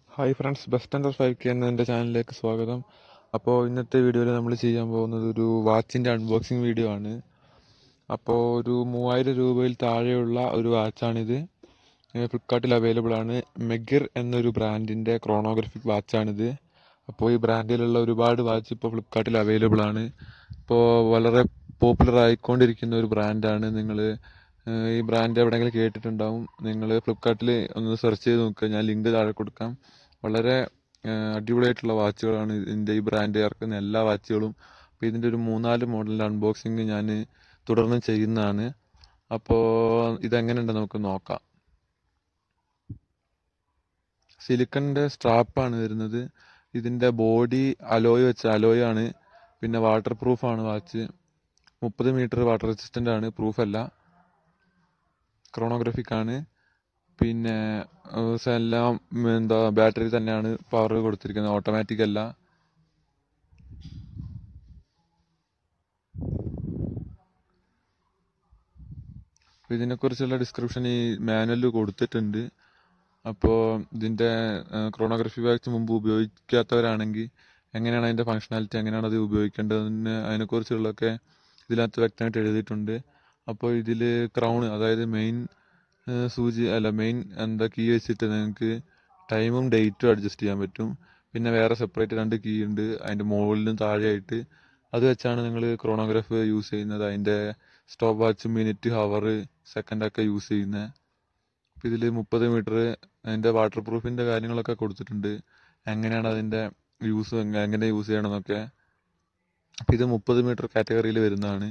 hi friends best under five K എന്ന എൻ്റെ ചാനലിലേക്ക് സ്വാഗതം അപ്പോൾ ഇന്നത്തെ വീഡിയോയിൽ നമ്മൾ ചെയ്യാൻ പോകുന്നത് ഒരു വാച്ചിൻ്റെ അൺബോക്സിങ് വീഡിയോ ആണ് അപ്പോൾ ഒരു മൂവായിരം രൂപയിൽ താഴെയുള്ള ഒരു വാച്ചാണിത് ഫ്ലിപ്കാർട്ടിൽ അവൈലബിൾ ആണ് മെഗിർ എന്നൊരു ബ്രാൻഡിൻ്റെ ക്രോണോഗ്രഫിക് വാച്ചാണിത് അപ്പോൾ ഈ ബ്രാൻഡിലുള്ള ഒരുപാട് വാച്ച് ഇപ്പോൾ ഫ്ലിപ്കാർട്ടിൽ അവൈലബിൾ ആണ് ഇപ്പോൾ വളരെ പോപ്പുലർ ആയിക്കൊണ്ടിരിക്കുന്ന ഒരു ബ്രാൻഡാണ് നിങ്ങൾ ഈ ബ്രാൻഡ് എവിടെയെങ്കിലും കേട്ടിട്ടുണ്ടാവും നിങ്ങൾ ഫ്ലിപ്കാർട്ടിൽ ഒന്ന് സെർച്ച് ചെയ്ത് നോക്കുക ഞാൻ ലിങ്ക് താഴെ കൊടുക്കാം വളരെ ഏഹ്, അടിപൊളിയായിട്ടുള്ള വാച്ചുകളാണ് ഇതിൻ്റെ ഈ ബ്രാൻഡ് ഇറക്കുന്ന എല്ലാ വാച്ചുകളും അപ്പോൾ ഇതിൻ്റെ ഒരു മൂന്നാല് മോഡലിൻ്റെ അൺബോക്സിങ് ഞാൻ തുടർന്ന് ചെയ്യുന്നതാണ് അപ്പോൾ ഇതെങ്ങനെയുണ്ട് നമുക്ക് നോക്കാം സിലിക്കണിൻ്റെ സ്ട്രാപ്പാണ് വരുന്നത് ഇതിൻ്റെ ബോഡി അലോയ് വെച്ച അലോയ് ആണ് പിന്നെ വാട്ടർ പ്രൂഫാണ് വാച്ച് മുപ്പത് മീറ്റർ വാട്ടർ റെസിസ്റ്റൻ്റ് ആണ് പ്രൂഫ് അല്ല ക്രോണോഗ്രഫിക് ആണ് പിന്നെ ഏഹ്, സ- എല്ലാം ഉം, എന്താ ബാറ്ററി തന്നെയാണ് പവർ കൊടുത്തിരിക്കുന്നത് ഓട്ടോമാറ്റിക് അല്ല അപ്പോൾ ഇതിനെക്കുറിച്ചുള്ള ഡിസ്ക്രിപ്ഷൻ ഈ മാനുവലിൽ കൊടുത്തിട്ടുണ്ട് അപ്പോൾ ഇതിൻ്റെ ക്രോണോഗ്രഫി വാച്ച് മുമ്പ് ഉപയോഗിക്കാത്തവരാണെങ്കിൽ എങ്ങനെയാണ് അതിൻ്റെ ഫങ്ഷണാലിറ്റി എങ്ങനെയാണ് അത് ഉപയോഗിക്കേണ്ടതെന്ന് അതിനെക്കുറിച്ചുള്ളതൊക്കെ ഇതിനകത്ത് വ്യക്തമായിട്ട് എഴുതിയിട്ടുണ്ട് അപ്പോൾ ഇതിൽ ക്രൗൺ അതായത് മെയിൻ സൂചി അല്ല മെയിൻ എന്താ കീ വെച്ചിട്ട് നിങ്ങൾക്ക് ടൈമും ഡേറ്റും അഡ്ജസ്റ്റ് ചെയ്യാൻ പറ്റും പിന്നെ വേറെ സെപ്പറേറ്റ് രണ്ട് കീ ഉണ്ട് അതിൻ്റെ മുകളിലും താഴെയായിട്ട് അത് വെച്ചാണ് നിങ്ങൾ ക്രോണോഗ്രാഫ് യൂസ് ചെയ്യുന്നത് അതിൻ്റെ stopwatch minute hour second ഒക്കെ യൂസ് ചെയ്യുന്നത് അപ്പം ഇതിൽ മുപ്പത് മീറ്റർ അതിൻ്റെ വാട്ടർ പ്രൂഫിൻ്റെ കാര്യങ്ങളൊക്കെ കൊടുത്തിട്ടുണ്ട് എങ്ങനെയാണ് അതിൻ്റെ യൂസ് എങ്ങനെ യൂസ് ചെയ്യണമെന്നൊക്കെ അപ്പം ഇത് മുപ്പത് മീറ്റർ കാറ്റഗറിയിൽ വരുന്നതാണ്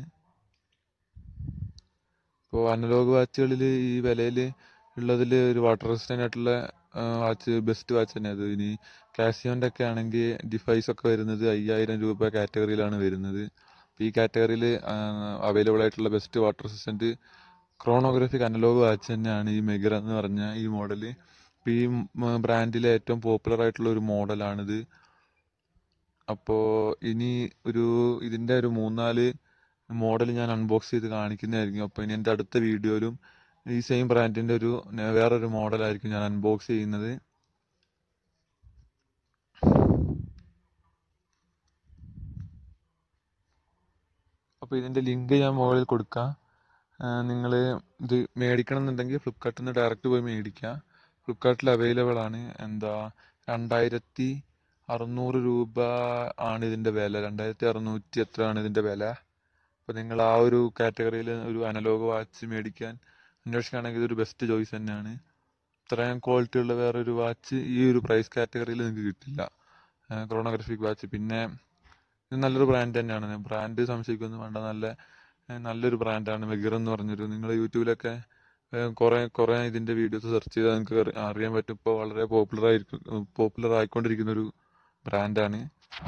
ഇപ്പോൾ അനലോഗ് വാച്ചുകളിൽ ഈ വിലയിൽ ഉള്ളതിൽ ഒരു വാട്ടർ റെസിസ്റ്റൻ്റ് ആയിട്ടുള്ള വാച്ച് ബെസ്റ്റ് വാച്ച് തന്നെ അത് ഇനി കാസിയോൻ്റെ ഒക്കെ ആണെങ്കിൽ ഡിഫൈസ് ഒക്കെ വരുന്നത് അയ്യായിരം രൂപ കാറ്റഗറിയിലാണ് വരുന്നത് അപ്പോൾ ഈ കാറ്റഗറിയിൽ അവൈലബിൾ ആയിട്ടുള്ള best water resistant chronographic analog watch തന്നെയാണ് ഈ മെഗർ എന്ന് പറഞ്ഞ ഈ മോഡൽ ഇപ്പോൾ ഈ ബ്രാൻഡിലെ ഏറ്റവും പോപ്പുലർ ആയിട്ടുള്ള ഒരു മോഡലാണിത് അപ്പോൾ ഇനി ഒരു ഇതിൻ്റെ ഒരു മൂന്നാല് മോഡൽ ഞാൻ അൺബോക്സ് ചെയ്ത് കാണിക്കുന്നതായിരിക്കും അപ്പോൾ ഇനി എൻ്റെ അടുത്ത വീഡിയോയിലും ഈ സെയിം ബ്രാൻഡിൻ്റെ ഒരു ന- വേറൊരു മോഡലായിരിക്കും ഞാൻ അൺബോക്സ് ചെയ്യുന്നത് അപ്പോൾ ഇതിൻ്റെ ലിങ്ക് ഞാൻ മുകളിൽ കൊടുക്കാം നിങ്ങൾ ഇത് മേടിക്കണം എന്നുണ്ടെങ്കിൽ ഫ്ലിപ്കാർട്ടിൽ നിന്ന് ഡയറക്റ്റ് പോയി മേടിക്കുക ഫ്ലിപ്കാർട്ടിൽ അവൈലബിൾ ആണ് എന്താ രണ്ടായിരത്തി അറുന്നൂറ് രൂപ ആണ് ഇതിൻ്റെ വില രണ്ടായിരത്തി അറുന്നൂറ്റി എത്ര ആണ് ഇതിൻ്റെ വില അപ്പോൾ നിങ്ങൾ ആ ഒരു കാറ്റഗറിയിൽ ഒരു അനലോഗ് വാച്ച് മേടിക്കാൻ അന്വേഷിക്കുകയാണെങ്കിൽ ഇതൊരു ബെസ്റ്റ് ചോയ്സ് തന്നെയാണ് ഇത്രയും ക്വാളിറ്റി ഉള്ള വേറൊരു വാച്ച് ഈ ഒരു പ്രൈസ് കാറ്റഗറിയിൽ നിങ്ങൾക്ക് കിട്ടില്ല ക്രോണോഗ്രഫിക് വാച്ച് പിന്നെ ഇത് നല്ലൊരു ബ്രാൻഡ് തന്നെയാണ് ബ്രാൻഡ് സംശയിക്കൊന്നും വേണ്ട നല്ല ഏഹ് നല്ലൊരു ബ്രാൻഡാണ് മെഗിർ എന്ന് പറഞ്ഞൊരു നിങ്ങൾ യൂട്യൂബിലൊക്കെ ഏഹ് കുറെ കുറെ ഇതിന്റെ വീഡിയോസ് സെർച്ച് ചെയ്താൽ നിങ്ങൾക്ക് അറി- അറിയാൻ പറ്റും ഇപ്പോൾ വളരെ പോപ്പുലർ ആയിരിക്കും പോപ്പുലർ ആയിക്കൊണ്ടിരിക്കുന്ന ഒരു ബ്രാൻഡാണ്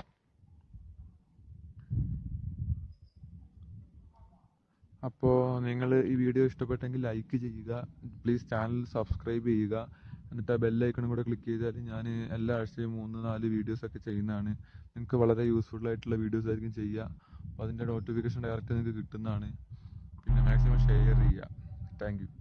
അപ്പോൾ നിങ്ങൾ ഈ വീഡിയോ ഇഷ്ടപ്പെട്ടെങ്കിൽ ലൈക്ക് ചെയ്യുക പ്ലീസ് ചാനൽ സബ്സ്ക്രൈബ് ചെയ്യുക എന്നിട്ട് ആ ബെല്ലൈക്കണും കൂടെ ക്ലിക്ക് ചെയ്താൽ ഞാൻ എല്ലാ ആഴ്ചയും മൂന്ന് നാല് വീഡിയോസ് ഒക്കെ ചെയ്യുന്നതാണ് നിങ്ങൾക്ക് വളരെ യൂസ്ഫുൾ ആയിട്ടുള്ള വീഡിയോസ് ആയിരിക്കും ചെയ്യുക അപ്പോൾ അതിൻ്റെ നോട്ടിഫിക്കേഷൻ ഡയറക്റ്റ് നിങ്ങൾക്ക് കിട്ടുന്നതാണ് പിന്നെ മാക്സിമം ഷെയർ ചെയ്യുക താങ്ക് യു